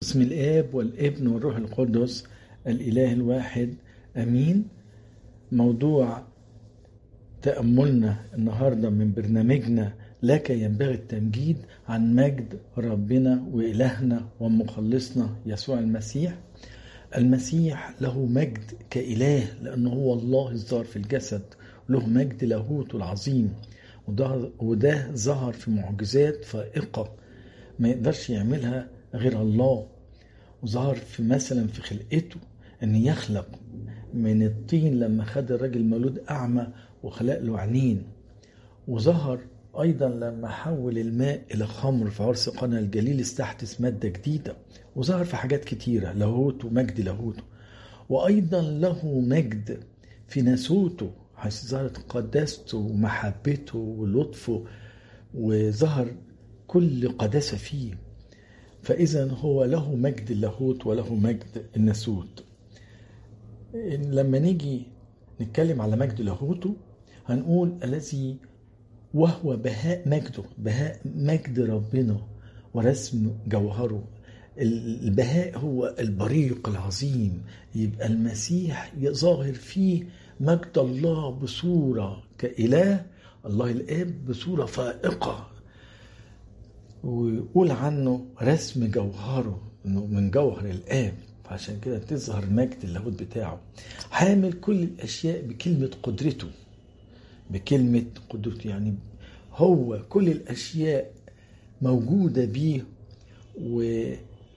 باسم الآب والابن والروح القدس الإله الواحد أمين موضوع تأملنا النهاردة من برنامجنا لك ينبغي التمجيد عن مجد ربنا وإلهنا ومخلصنا يسوع المسيح المسيح له مجد كإله لأنه هو الله الظاهر في الجسد له مجد لاهوته العظيم وده, وده ظهر في معجزات فائقة ما يقدرش يعملها غير الله وظهر في مثلا في خلقته ان يخلق من الطين لما خد الراجل مولود اعمى وخلق له عينين وظهر ايضا لما حول الماء الى خمر في عرس قنا الجليل استحدث ماده جديده وظهر في حاجات كتيره لاهوته مجد لاهوته وايضا له مجد في ناسوته حيث ظهرت قداسته ومحبته ولطفه وظهر كل قداسه فيه فإذا هو له مجد اللاهوت وله مجد الناسوت لما نيجي نتكلم على مجد لاهوته هنقول الذي وهو بهاء مجده بهاء مجد ربنا ورسم جوهره البهاء هو البريق العظيم يبقى المسيح ظاهر فيه مجد الله بصورة كإله الله الآب بصورة فائقة ويقول عنه رسم جوهره انه من جوهر الاب فعشان كده تظهر مجد اللاهوت بتاعه حامل كل الاشياء بكلمه قدرته بكلمه قدرته يعني هو كل الاشياء موجوده بيه و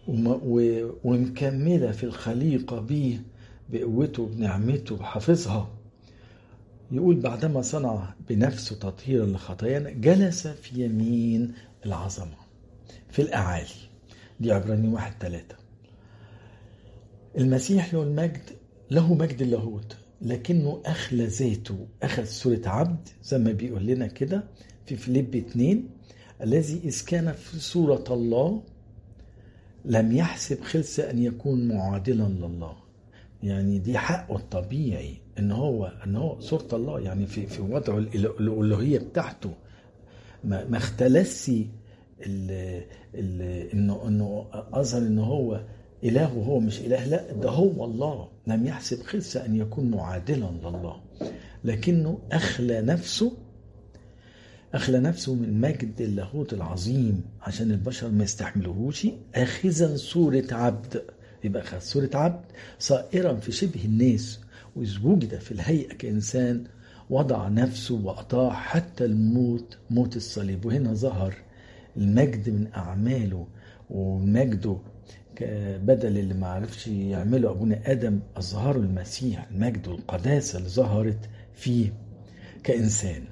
ومكمله في الخليقه بيه بقوته بنعمته حافظها يقول بعدما صنع بنفسه تطهيرا لخطايانا جلس في يمين العظمة في الأعالي دي عبراني واحد ثلاثة المسيح له المجد له مجد اللاهوت لكنه أخلى ذاته أخذ صورة عبد زي ما بيقول لنا كده في فيليب اتنين الذي إذ كان في صورة الله لم يحسب خلسة أن يكون معادلا لله يعني دي حقه الطبيعي ان هو ان هو صوره الله يعني في في وضعه الالوهيه بتاعته ما, ما اختلسش انه انه اظهر ان هو اله وهو مش اله لا ده هو الله لم يحسب خلسه ان يكون معادلا لله لكنه اخلى نفسه أخلى نفسه من مجد اللاهوت العظيم عشان البشر ما يستحملوهوش آخذا صورة عبد يبقى أخذ صورة عبد صائرا في شبه الناس وإذ وجد في الهيئة كإنسان وضع نفسه وأطاع حتى الموت موت الصليب وهنا ظهر المجد من أعماله ومجده بدل اللي ما عرفش يعمله أبونا آدم أظهره المسيح المجد والقداسة اللي ظهرت فيه كإنسان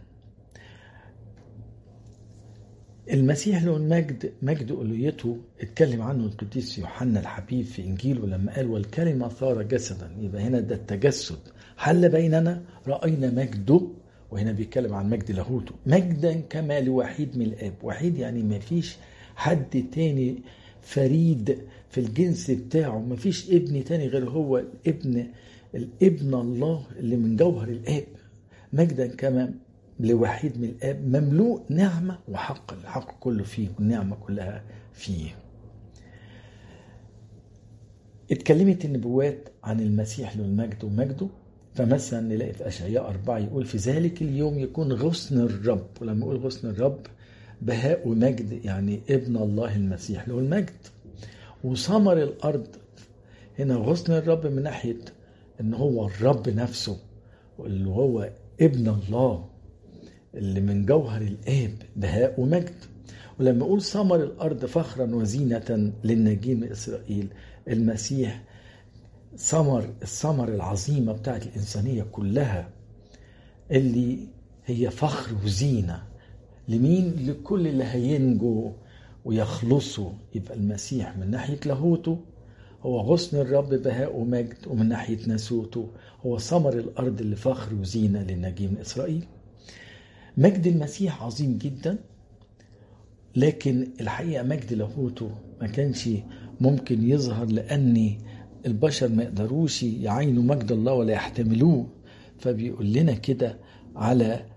المسيح له المجد مجد ألويته اتكلم عنه القديس يوحنا الحبيب في إنجيله لما قال والكلمة صار جسدا يبقى هنا ده التجسد حل بيننا رأينا مجده وهنا بيتكلم عن مجد لاهوته مجدا كما لوحيد من الآب وحيد يعني ما فيش حد تاني فريد في الجنس بتاعه ما فيش ابن تاني غير هو الابن الابن الله اللي من جوهر الآب مجدا كما لوحيد من الاب مملوء نعمه وحق الحق كله فيه والنعمه كلها فيه اتكلمت النبوات عن المسيح له المجد ومجده فمثلا نلاقي في اشعياء أربعة يقول في ذلك اليوم يكون غصن الرب ولما يقول غصن الرب بهاء ومجد يعني ابن الله المسيح له المجد وثمر الارض هنا غصن الرب من ناحيه ان هو الرب نفسه اللي هو ابن الله اللي من جوهر الآب بهاء ومجد ولما أقول ثمر الأرض فخرا وزينة للناجين من إسرائيل المسيح ثمر الثمر العظيمة بتاعت الإنسانية كلها اللي هي فخر وزينة لمين؟ لكل اللي هينجوا ويخلصوا يبقى المسيح من ناحية لاهوته هو غصن الرب بهاء ومجد ومن ناحية ناسوته هو ثمر الأرض اللي فخر وزينة للناجين من إسرائيل مجد المسيح عظيم جدا لكن الحقيقة مجد لاهوته ما كانش ممكن يظهر لأن البشر ما يقدروش يعينوا مجد الله ولا يحتملوه فبيقول لنا كده على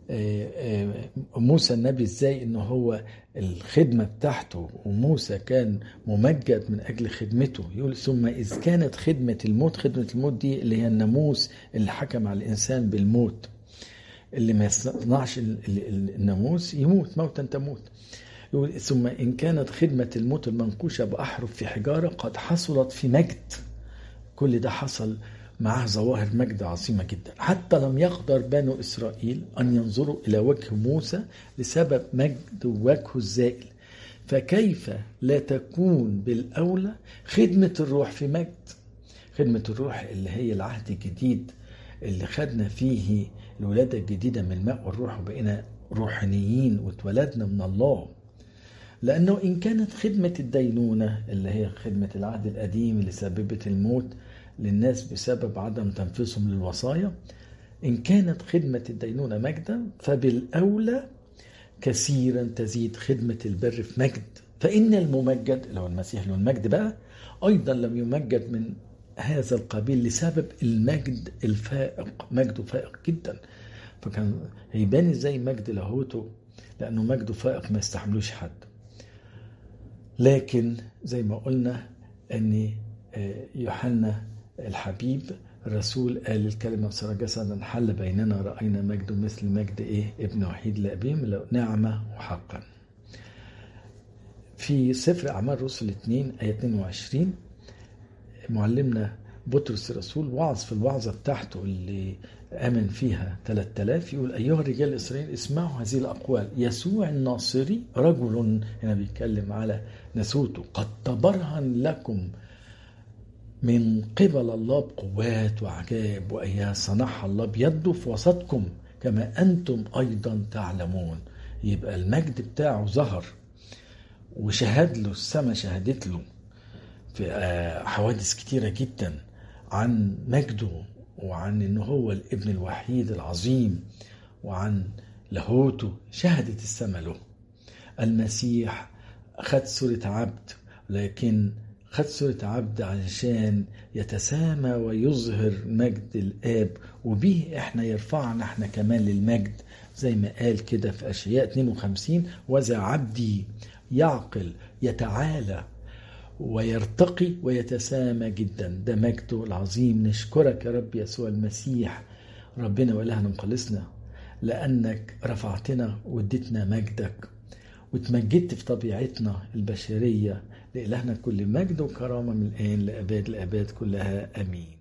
موسى النبي ازاي ان هو الخدمة بتاعته وموسى كان ممجد من اجل خدمته يقول ثم اذ كانت خدمة الموت خدمة الموت دي اللي هي الناموس اللي حكم على الانسان بالموت اللي ما يصنعش الناموس يموت موتا تموت يقول ثم إن كانت خدمة الموت المنقوشة بأحرف في حجارة قد حصلت في مجد كل ده حصل معه ظواهر مجد عظيمة جدا حتى لم يقدر بنو إسرائيل أن ينظروا إلى وجه موسى لسبب مجد وجهه الزائل فكيف لا تكون بالأولى خدمة الروح في مجد خدمة الروح اللي هي العهد الجديد اللي خدنا فيه الولادة الجديدة من الماء والروح وبقينا روحانيين واتولدنا من الله لأنه إن كانت خدمة الدينونة اللي هي خدمة العهد القديم اللي سببت الموت للناس بسبب عدم تنفيذهم للوصايا إن كانت خدمة الدينونة مجدا فبالأولى كثيرا تزيد خدمة البر في مجد فإن الممجد اللي هو المسيح له المجد بقى أيضا لم يمجد من هذا القبيل لسبب المجد الفائق مجده فائق جدا فكان هيبان ازاي مجد لاهوته لانه مجده فائق ما يستحملوش حد لكن زي ما قلنا ان يوحنا الحبيب الرسول قال الكلمة صار جسدا حل بيننا رأينا مجده مثل مجد إيه ابن وحيد لأبيه نعمة وحقا في سفر أعمال رسل 2 آية 22 معلمنا بطرس الرسول وعظ في الوعظة بتاعته اللي آمن فيها 3000 يقول أيها الرجال إسرائيل اسمعوا هذه الأقوال يسوع الناصري رجل هنا بيتكلم على نسوته قد تبرهن لكم من قبل الله بقوات وعجائب وأيات صنعها الله بيده في وسطكم كما أنتم أيضا تعلمون يبقى المجد بتاعه ظهر وشهد له السماء شهدت له في حوادث كتيرة جدا عن مجده وعن ان هو الابن الوحيد العظيم وعن لاهوته شهدت السماء له المسيح خد صورة عبد لكن خد صورة عبد علشان يتسامى ويظهر مجد الآب وبه احنا يرفعنا احنا كمان للمجد زي ما قال كده في أشياء 52 وذا عبدي يعقل يتعالى ويرتقي ويتسامى جدا ده مجده العظيم نشكرك يا رب يسوع المسيح ربنا وإلهنا مخلصنا لأنك رفعتنا واديتنا مجدك وتمجدت في طبيعتنا البشرية لإلهنا كل مجد وكرامة من الآن لأباد الأباد كلها أمين